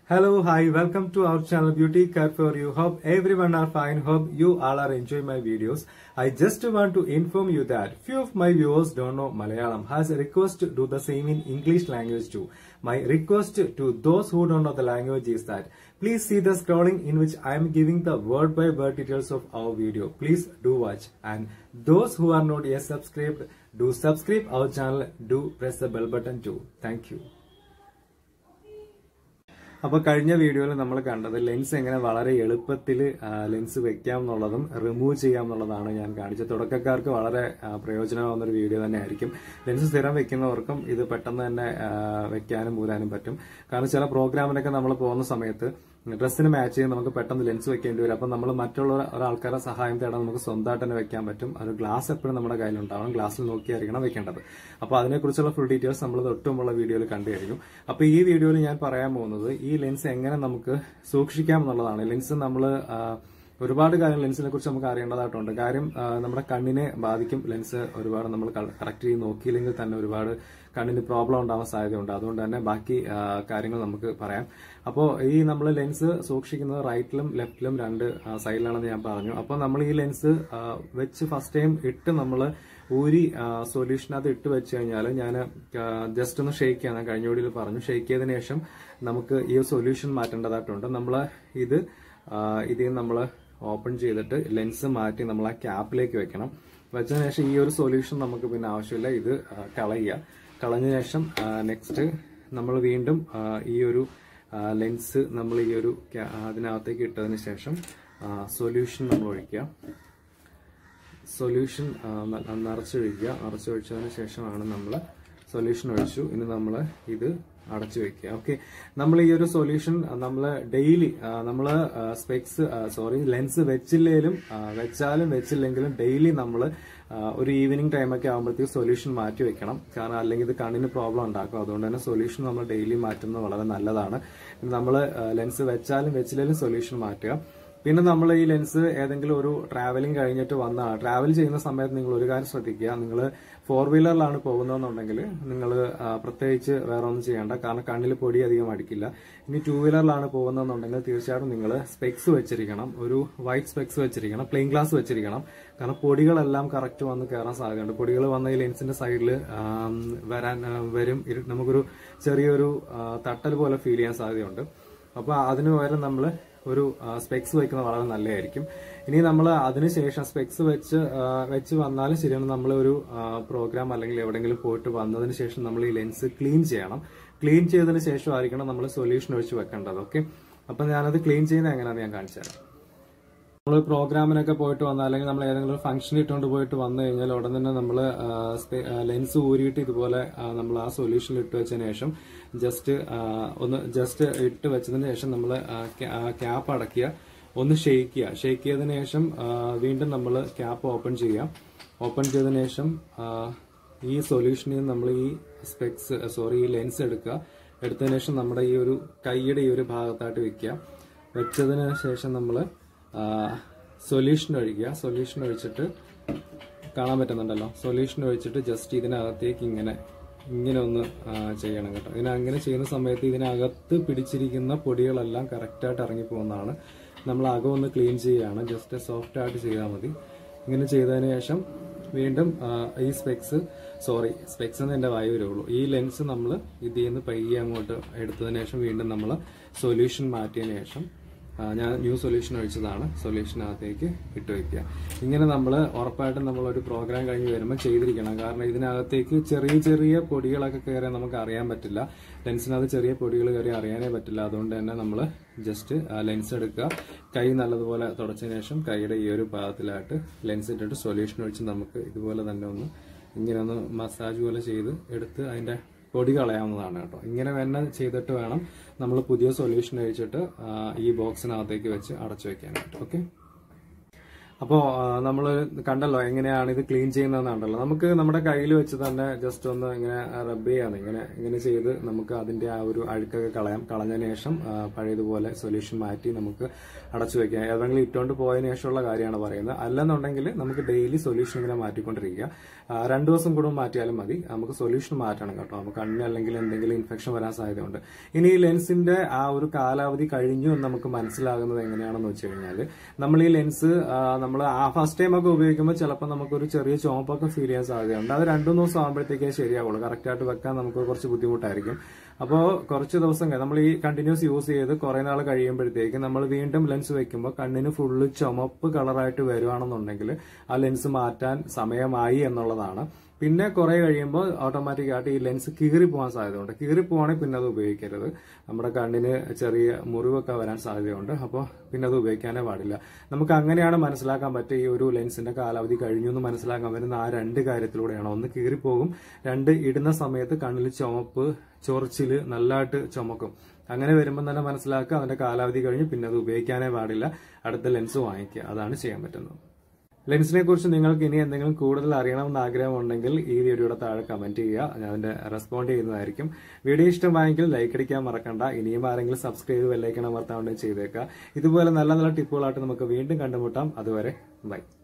Hello, hi, welcome to our channel Beauty Care for You. Hope everyone are fine. Hope you all are enjoying my videos. I just want to inform you that few of my viewers don't know Malayalam. Has a request to do the same in English language too. My request to those who don't know the language is that please see the scrolling in which I am giving the word by word details of our video. Please do watch. And those who are not yet subscribed, do subscribe our channel. Do press the bell button too. Thank you. അപ്പൊ കഴിഞ്ഞ വീഡിയോയിൽ നമ്മൾ കണ്ടത് lens എങ്ങനെ വളരെ എളുപ്പത്തിൽ lens വെക്കാം എന്നുള്ളതും റിമൂവ് ചെയ്യാം എന്നുള്ളതാണ് ഞാൻ കാണിച്ചത് തുടക്കക്കാർക്ക് വളരെ ആ, പ്രയോജനമാവുന്ന ഒരു വീഡിയോ തന്നെ ആയിരിക്കും ലെൻസ് സ്ഥിരം വെക്കുന്നവർക്കും ഇത് പെട്ടെന്ന് തന്നെ ആ, വെക്കാനും ഊരാനും പറ്റും കാരണം ചില പ്രോഗ്രാമിനൊക്കെ നമ്മൾ പോകുന്ന സമയത്ത് ഡ്രസ്സിന് മാച്ച് ചെയ്ത് നമുക്ക് പെട്ടെന്ന് ലെൻസ് വെക്കേണ്ടി വരും അപ്പം നമ്മൾ മറ്റുള്ള ഒരാൾക്കാരുടെ സഹായം തേടാൻ നമുക്ക് സ്വന്തമായിട്ട് തന്നെ വെക്കാൻ പറ്റും ഒരു ഗ്ലാസ് എപ്പോഴും നമ്മുടെ കയ്യിലുണ്ടാവണം ഗ്ലാസ്സിൽ നോക്കിയായിരിക്കണം വെക്കേണ്ടത് അപ്പോൾ അതിനെക്കുറിച്ചുള്ള ഫുൾ ഡീറ്റെയിൽസ് നമ്മൾ തൊട്ടുമുള്ള വീഡിയോയിൽ കണ്ടു കഴിഞ്ഞു അപ്പോൾ ഈ വീഡിയോയിൽ ഞാൻ പറയാൻ പോകുന്നത് ഈ ലെൻസ് എങ്ങനെ നമുക്ക് സൂക്ഷിക്കാം എന്നുള്ളതാണ് ലെൻസ് നമ്മൾ ഒരുപാട് കാര്യങ്ങൾ ലെൻസിനെ കുറിച്ച് നമുക്ക് അറിയേണ്ടതായിട്ടുണ്ട് കാര്യം ആ, നമ്മുടെ കണ്ണിനെ ബാധിക്കും ലെൻസ് ഒരുപാട് നമ്മൾ കറക്റ്റ് ചെയ്ത് നോക്കിയില്ലെങ്കിൽ തന്നെ ഒരുപാട് കണ്ണിന് പ്രോബ്ലം ഉണ്ടാവാൻ സാധ്യതയുണ്ട് അതുകൊണ്ട് തന്നെ ബാക്കി ആ, കാര്യങ്ങൾ നമുക്ക് പറയാം അപ്പോൾ ഈ നമ്മൾ ലെൻസ് സൂക്ഷിക്കുന്നത് റൈറ്റിലും ലെഫ്റ്റിലും രണ്ട് ആ, സൈഡിലാണെന്ന് ഞാൻ പറഞ്ഞു അപ്പോൾ നമ്മൾ ഈ ലെൻസ് ആ, വെച്ച് ഫസ്റ്റ് ടൈം ഇട്ട് നമ്മൾ ഊരി സൊല്യൂഷനകത്ത് ഇട്ട് വെച്ച് കഴിഞ്ഞാൽ ഞാൻ ജസ്റ്റ് ഒന്ന് ഷെയ്ക്ക് ചെയ്യാൻ ഞാൻ കഴിഞ്ഞ വീഡിയോയിൽ പറഞ്ഞു ഷെയ്ക്ക് ചെയ്തതിനു ശേഷം നമുക്ക് ഈ സൊല്യൂഷൻ മാറ്റേണ്ടതായിട്ടുണ്ട് നമ്മൾ ഇത് ആ, ഇതിൽ നമ്മൾ ഓപ്പൺ ചെയ്തിട്ട് ലെൻസ് മാറ്റി നമ്മൾ ആ ക്യാപ്പിലേക്ക് വെക്കണം വെച്ചതിന് ശേഷം ഈ ഒരു സൊല്യൂഷൻ നമുക്ക് പിന്നെ ആവശ്യമില്ല ഇത് ആ, കളയുക കളഞ്ഞ ശേഷം നെക്സ്റ്റ് നമ്മൾ വീണ്ടും ആ, ഈ ഒരു ലെൻസ് നമ്മൾ ഈ ഒരു ക്യാ- അതിനകത്തേക്ക് ഇട്ടതിന് ശേഷം സൊല്യൂഷൻ നമ്മൾ ഒഴിക്കുക സൊല്യൂഷൻ നിറച്ചൊഴിക്കുക നിറച്ചൊഴിച്ചതിന് ശേഷമാണ് നമ്മൾ സൊല്യൂഷൻ ഒഴിച്ചു ഇനി നമ്മൾ ഇത് അടച്ചു വെക്കുക ഓക്കെ നമ്മൾ ഈ ഒരു സൊല്യൂഷൻ നമ്മൾ ഡെയിലി നമ്മൾ സ്പെക്സ് സോറി ലെൻസ് വെച്ചില്ലേലും ആ, വെച്ചാലും വെച്ചില്ലെങ്കിലും ഡെയിലി നമ്മൾ ഒരു ഈവനിങ് ടൈമൊക്കെ ആകുമ്പോഴത്തേക്ക് സൊല്യൂഷൻ മാറ്റി വെക്കണം കാരണം അല്ലെങ്കിൽ ഇത് കണ്ണിന് പ്രോബ്ലം ഉണ്ടാക്കും അതുകൊണ്ട് തന്നെ സൊല്യൂഷൻ നമ്മൾ ഡെയിലി മാറ്റുന്നത് വളരെ നല്ലതാണ് നമ്മൾ ലെൻസ് വെച്ചാലും വെച്ചില്ലെങ്കിലും സൊല്യൂഷൻ മാറ്റുക പിന്നെ നമ്മൾ ഈ ലെൻസ് ഏതെങ്കിലും ഒരു ട്രാവലിംഗ് കഴിഞ്ഞിട്ട് വന്ന ട്രാവൽ ചെയ്യുന്ന സമയത്ത് നിങ്ങൾ ഒരു കാര്യം ശ്രദ്ധിക്കുക നിങ്ങൾ ഫോർ വീലറിലാണ് പോകുന്നതെന്നുണ്ടെങ്കിൽ നിങ്ങൾ പ്രത്യേകിച്ച് വേറെ ഒന്നും ചെയ്യേണ്ട കാരണം കണ്ണിൽ പൊടി അധികം അടിക്കില്ല ഇനി ടൂ വീലറിലാണ് പോകുന്നതെന്നുണ്ടെങ്കിൽ തീർച്ചയായിട്ടും നിങ്ങൾ സ്പെക്സ് വെച്ചിരിക്കണം ഒരു വൈറ്റ് സ്പെക്സ് വെച്ചിരിക്കണം പ്ലെയിൻ ഗ്ലാസ് വെച്ചിരിക്കണം കാരണം പൊടികളെല്ലാം കറക്റ്റ് വന്ന് കയറാൻ സാധ്യതയുണ്ട് പൊടികൾ വന്ന ഈ ലെൻസിന്റെ സൈഡിൽ വരാൻ ആ, വരും ഇരു- നമുക്കൊരു ചെറിയൊരു ആ, തട്ടൽ പോലെ ഫീൽ ചെയ്യാൻ സാധ്യതയുണ്ട് അപ്പൊ അതിന് പകരം നമ്മൾ ഒരു സ്പെക്സ് വെക്കുന്നത് വളരെ നല്ലതായിരിക്കും ഇനി നമ്മൾ അതിനുശേഷം സ്പെക്സ് വെച്ച് ആ, വെച്ച് വന്നാലും ശരിയാണ് നമ്മൾ ഒരു പ്രോഗ്രാം അല്ലെങ്കിൽ എവിടെയെങ്കിലും പോയിട്ട് വന്നതിന് ശേഷം നമ്മൾ ഈ ലെൻസ് ക്ലീൻ ചെയ്യണം ക്ലീൻ ചെയ്തതിന് ശേഷമായിരിക്കണം നമ്മൾ സൊല്യൂഷൻ ഒഴിച്ച് വെക്കേണ്ടത് ഓക്കെ അപ്പൊ ഞാനത് ക്ലീൻ ചെയ്യുന്നത് എങ്ങനെയാണെന്ന് ഞാൻ കാണിച്ചു തരാം നമ്മൾ പ്രോഗ്രാമിനൊക്കെ പോയിട്ട് വന്നാൽ അല്ലെങ്കിൽ നമ്മൾ ഏതെങ്കിലും ഒരു ഫംഗ്ഷൻ ഇട്ടുകൊണ്ട് പോയിട്ട് വന്നു കഴിഞ്ഞാൽ ഉടൻ തന്നെ നമ്മൾ ലെൻസ് ഊരിയിട്ട് ഇതുപോലെ നമ്മൾ ആ സൊല്യൂഷനിൽ ഇട്ട് വെച്ചതിന് ശേഷം ജസ്റ്റ് ഒന്ന് ജസ്റ്റ് ഇട്ട് വെച്ചതിന് ശേഷം നമ്മൾ ക്യാപ്പ് അടയ്ക്കുക ഒന്ന് ഷെയ്ക്ക് ചെയ്യുക ഷെയ്ക്ക് ചെയ്തതിന് ശേഷം ആ, വീണ്ടും നമ്മൾ ക്യാപ്പ് ഓപ്പൺ ചെയ്യുക ഓപ്പൺ ചെയ്തതിന് ശേഷം ആ, ഈ സൊല്യൂഷനിൽ നിന്ന് നമ്മൾ ഈ സ്പെക്സ് സോറി ഈ ലെൻസ് എടുക്കുക എടുത്തതിന് ശേഷം നമ്മുടെ ഈ ഒരു കൈയുടെ ഈ ഒരു ഭാഗത്തായിട്ട് വെക്കുക വെച്ചതിന് ശേഷം നമ്മൾ സൊല്യൂഷൻ ഒഴിക്കുക സൊല്യൂഷൻ ഒഴിച്ചിട്ട് കാണാൻ പറ്റുന്നുണ്ടല്ലോ സൊല്യൂഷൻ ഒഴിച്ചിട്ട് ജസ്റ്റ് ഇതിനകത്തേക്ക് ഇങ്ങനെ ഇങ്ങനെ ഒന്ന് ആ, ചെയ്യണം കേട്ടോ ഇതിന് അങ്ങനെ ചെയ്യുന്ന സമയത്ത് ഇതിനകത്ത് പിടിച്ചിരിക്കുന്ന പൊടികളെല്ലാം കറക്റ്റായിട്ട് ഇറങ്ങി പോകുന്നതാണ് നമ്മൾ അകം ഒന്ന് ക്ലീൻ ചെയ്യുകയാണ് ജസ്റ്റ് സോഫ്റ്റ് ആയിട്ട് ചെയ്താൽ മതി ഇങ്ങനെ ചെയ്തതിന് ശേഷം വീണ്ടും ആ, ഈ സ്പെക്സ് സോറി സ്പെക്സ് എന്ന് എന്റെ വായു വരുള്ളൂ ഈ ലെൻസ് നമ്മൾ ഇതിൽ നിന്ന് പയ്യെ അങ്ങോട്ട് എടുത്തതിന് ശേഷം വീണ്ടും നമ്മൾ സൊല്യൂഷൻ മാറ്റിയതിന് ശേഷം ആ, ഞാൻ ന്യൂ സൊല്യൂഷൻ ഒഴിച്ചതാണ് സൊല്യൂഷനകത്തേക്ക് ഇട്ട് വെക്കുക ഇങ്ങനെ നമ്മൾ ഉറപ്പായിട്ടും നമ്മൾ ഒരു പ്രോഗ്രാം കഴിഞ്ഞ് വരുമ്പോൾ ചെയ്തിരിക്കണം കാരണം ഇതിനകത്തേക്ക് ചെറിയ ചെറിയ പൊടികളൊക്കെ കയറി നമുക്ക് അറിയാൻ പറ്റില്ല ലെൻസിനകത്ത് ചെറിയ പൊടികൾ കയറി അറിയാനേ പറ്റില്ല അതുകൊണ്ട് തന്നെ നമ്മൾ ജസ്റ്റ് ലെൻസ് എടുക്കുക കൈ നല്ലതുപോലെ തുടച്ചതിന് ശേഷം കൈയുടെ ഈ ഒരു ഭാഗത്തിലായിട്ട് ലെൻസ് ഇട്ടിട്ട് സൊല്യൂഷൻ ഒഴിച്ച് നമുക്ക് ഇതുപോലെ തന്നെ ഒന്ന് ഇങ്ങനെ ഒന്ന് മസാജ് പോലെ ചെയ്ത് എടുത്ത് അതിന്റെ പൊടി കളയാവുന്നതാണ് കേട്ടോ ഇങ്ങനെ തന്നെ ചെയ്തിട്ട് വേണം നമ്മൾ പുതിയ സൊല്യൂഷൻ ഒഴിച്ചിട്ട് ആ, ഈ ബോക്സിനകത്തേക്ക് വെച്ച് അടച്ചു വെക്കാനായിട്ട് ഓക്കെ അപ്പോൾ നമ്മൾ കണ്ടല്ലോ എങ്ങനെയാണ് ഇത് ക്ലീൻ ചെയ്യുന്നതെന്നുണ്ടല്ലോ നമുക്ക് നമ്മുടെ കയ്യിൽ വെച്ച് തന്നെ ജസ്റ്റ് ഒന്ന് ഇങ്ങനെ റബ്ബ് ചെയ്യാന്ന് ഇങ്ങനെ ഇങ്ങനെ ചെയ്ത് നമുക്ക് അതിന്റെ ആ ഒരു അഴുക്കൊക്കെ കളയാം കളഞ്ഞതിന് ശേഷം ആ, പഴയതുപോലെ സൊല്യൂഷൻ മാറ്റി നമുക്ക് അടച്ചു വെക്കാം ഏതെങ്കിലും ഇട്ടുകൊണ്ട് പോയതിനു ശേഷമുള്ള കാര്യമാണ് പറയുന്നത് അല്ലെന്നുണ്ടെങ്കിൽ നമുക്ക് ഡെയിലി സൊല്യൂഷൻ ഇങ്ങനെ മാറ്റിക്കൊണ്ടിരിക്കുക ആ, രണ്ടു ദിവസം കൂടുമ്പോൾ മാറ്റിയാലും മതി നമുക്ക് സൊല്യൂഷൻ മാറ്റണം കേട്ടോ നമുക്ക് കണ്ണിന് അല്ലെങ്കിൽ എന്തെങ്കിലും ഇൻഫെക്ഷൻ വരാൻ സാധ്യതയുണ്ട് ഇനി ഈ ലെൻസിന്റെ ആ ഒരു കാലാവധി കഴിഞ്ഞു എന്ന് നമുക്ക് മനസ്സിലാകുന്നത് എങ്ങനെയാണെന്ന് വെച്ച് കഴിഞ്ഞാൽ നമ്മൾ ഈ ലെൻസ് നമ്മൾ ആ ഫസ്റ്റ് ടൈം ഒക്കെ ഉപയോഗിക്കുമ്പോൾ ചിലപ്പോൾ നമുക്കൊരു ചെറിയ ചുവപ്പൊക്കെ ഫീൽ ചെയ്യാൻ സാധ്യതയുണ്ട് അത് രണ്ടു ദിവസം ആകുമ്പോഴത്തേക്കേ ശരിയാവുള്ളൂ കറക്റ്റ് ആയിട്ട് വെക്കാൻ നമുക്ക് കുറച്ച് ബുദ്ധിമുട്ടായിരിക്കും അപ്പോൾ കുറച്ച് ദിവസം കഴി- നമ്മൾ ഈ കണ്ടിന്യൂസ് യൂസ് ചെയ്ത് കുറെ നാൾ കഴിയുമ്പോഴത്തേക്ക് നമ്മൾ വീണ്ടും ലെൻസ് വെക്കുമ്പോൾ കണ്ണിന് ഫുള്ള് ചുമപ്പ് കളറായിട്ട് വരുവാണെന്നുണ്ടെങ്കിൽ ആ ലെൻസ് മാറ്റാൻ സമയമായി എന്നുള്ളതാണ് പിന്നെ കുറെ കഴിയുമ്പോൾ ഓട്ടോമാറ്റിക് ആയിട്ട് ഈ ലെൻസ് കീറി പോകാൻ സാധ്യതയുണ്ട് കീറി പോവാണെങ്കിൽ പിന്നെ അത് ഉപയോഗിക്കരുത് നമ്മുടെ കണ്ണിന് ചെറിയ മുറിവൊക്കെ വരാൻ സാധ്യതയുണ്ട് അപ്പോൾ പിന്നെ അത് ഉപയോഗിക്കാനേ പാടില്ല നമുക്ക് അങ്ങനെയാണ് മനസ്സിലാക്കാൻ പറ്റുക ഈ ഒരു ലെൻസിന്റെ കാലാവധി കഴിഞ്ഞു എന്ന് മനസ്സിലാക്കാൻ പറ്റുന്ന ആ രണ്ട് കാര്യത്തിലൂടെയാണ് ഒന്ന് കീറിപ്പോകും രണ്ട് ഇടുന്ന സമയത്ത് കണ്ണിൽ ചുമപ്പ് ചൊറിച്ചില് നല്ലതായിട്ട് ചുമക്കും അങ്ങനെ വരുമ്പോൾ തന്നെ മനസ്സിലാക്കുക അതിന്റെ കാലാവധി കഴിഞ്ഞ് പിന്നെ അത് ഉപയോഗിക്കാനേ പാടില്ല അടുത്ത ലെൻസ് വാങ്ങിക്കുക അതാണ് ചെയ്യാൻ പറ്റുന്നത് ലെൻസിനെ കുറിച്ച് നിങ്ങൾക്ക് ഇനി എന്തെങ്കിലും കൂടുതൽ അറിയണമെന്ന് ആഗ്രഹമുണ്ടെങ്കിൽ ഈ വീഡിയോയുടെ താഴെ കമന്റ് ചെയ്യുക ഞാൻ അതിന്റെ റെസ്പോണ്ട് ചെയ്യുന്നതായിരിക്കും വീഡിയോ ഇഷ്ടമായെങ്കിൽ ലൈക്ക് അടിക്കാൻ മറക്കണ്ട ഇനിയും ആരെങ്കിലും സബ്സ്ക്രൈബ് ചെയ്ത് ബെല്ലൈക്കൺ അമർത്താൻ വേണ്ടി ചെയ്തേക്കുക ഇതുപോലെ നല്ല നല്ല ടിപ്പുകളായിട്ട് നമുക്ക് വീണ്ടും കണ്ടുമുട്ടാം അതുവരെ ബൈ